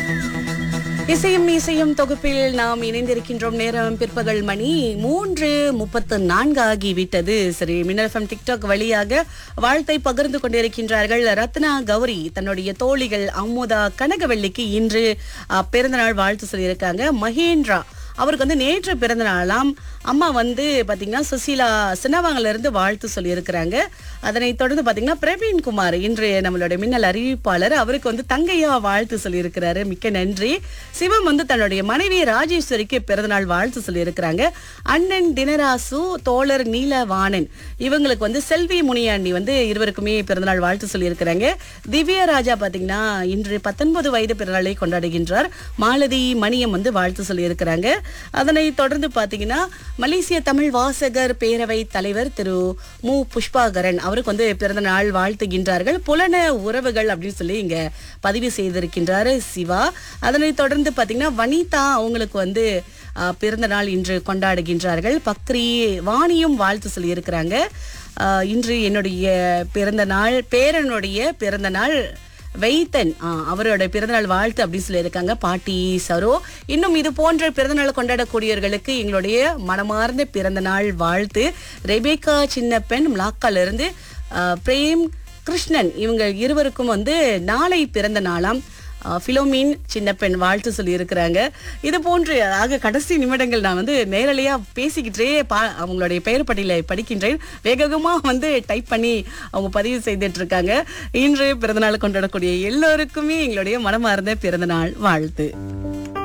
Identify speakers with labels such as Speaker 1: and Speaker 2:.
Speaker 1: இசையும் இசையும் தொகுப்பில் நாம் இணைந்திருக்கின்றோம் நேரம் பிற்பகல் மணி மூன்று முப்பத்து நான்கு ஆகிவிட்டது சரி மின்னல்ஃபம் டிக்டாக் வழியாக வாழ்த்தை பகிர்ந்து கொண்டிருக்கின்றார்கள் ரத்னா கௌரி தன்னுடைய தோழிகள் அமுதா கனகவல்லிக்கு இன்று அஹ், பிறந்தநாள் வாழ்த்து சொல்லியிருக்காங்க மகேந்திரா அவருக்கு வந்து நேற்று பிறந்த நாளாம் அம்மா வந்து பாத்தீங்கன்னா சுசீலா சின்னவாங்கல இருந்து வாழ்த்து சொல்லியிருக்கிறாங்க அதனைத் தொடர்ந்து பாத்தீங்கன்னா பிரவீன் குமார் இன்று நம்மளுடைய மின்னல் அறிவிப்பாளர் அவருக்கு வந்து தங்கையா வாழ்த்து சொல்லியிருக்கிறாரு மிக்க நன்றி சிவம் வந்து தன்னுடைய மனைவி ராஜேஸ்வரிக்கு பிறந்தநாள் வாழ்த்து சொல்லியிருக்கிறாங்க அண்ணன் தினராசு தோழர் நீலவாணன் இவங்களுக்கு வந்து செல்வி முனியாண்டி வந்து இருவருக்குமே பிறந்தநாள் வாழ்த்து சொல்லியிருக்கிறாங்க திவ்யா ராஜா பாத்தீங்கன்னா இன்று பத்தொன்பது வயது பிறநாளை கொண்டாடுகின்றார் மாலதி மணியம் வந்து வாழ்த்து சொல்லியிருக்கிறாங்க அதனை தொடர்ந்து பாத்தீங்கன்னா மலேசிய தமிழ் வாசகர் பேரவை தலைவர் திரு மு புஷ்பாகரன் அவருக்கு வந்து பிறந்த நாள் வாழ்த்துகின்றார்கள் புலன உறவுகள் அப்படின்னு சொல்லி இங்க பதிவு செய்திருக்கின்றாரு சிவா அதனை தொடர்ந்து பாத்தீங்கன்னா வனிதா அவங்களுக்கு வந்து ஆஹ், பிறந்த நாள் இன்று கொண்டாடுகின்றார்கள் பக்ரி வாணியும் வாழ்த்து சொல்லியிருக்கிறாங்க ஆஹ், இன்று என்னுடைய பிறந்த நாள் பேரனுடைய பிறந்த நாள் வைத்தன் ஆ, அவரோட பிறந்தநாள் வாழ்த்து அப்படின்னு சொல்லியிருக்காங்க பாட்டி சரோ இன்னும் இது போன்ற பிறந்தநாள் கொண்டாடக்கூடியவர்களுக்கு எங்களுடைய மனமார்ந்த பிறந்தநாள் வாழ்த்து ரெபேக்கா சின்ன பெண் மிளாக்கால இருந்து ஆ, பிரேம் கிருஷ்ணன் இவங்க இருவருக்கும் வந்து நாளை பிறந்த நாளாம் ஆ, பிலோமின் சின்ன பெண் வாழ்த்து சொல்லி இருக்கிறாங்க இது போன்று ஆக கடைசி நிமிடங்கள் நான் வந்து நேரலையா பேசிக்கிட்டே பா அவங்களுடைய பெயர் பட்டியலை படிக்கின்றேன் வேகமா வந்து டைப் பண்ணி அவங்க பதிவு செய்துட்டு இருக்காங்க இன்று பிறந்தநாள் கொண்டாடக்கூடிய எல்லோருக்குமே எங்களுடைய மனமார்ந்த பிறந்தநாள் வாழ்த்து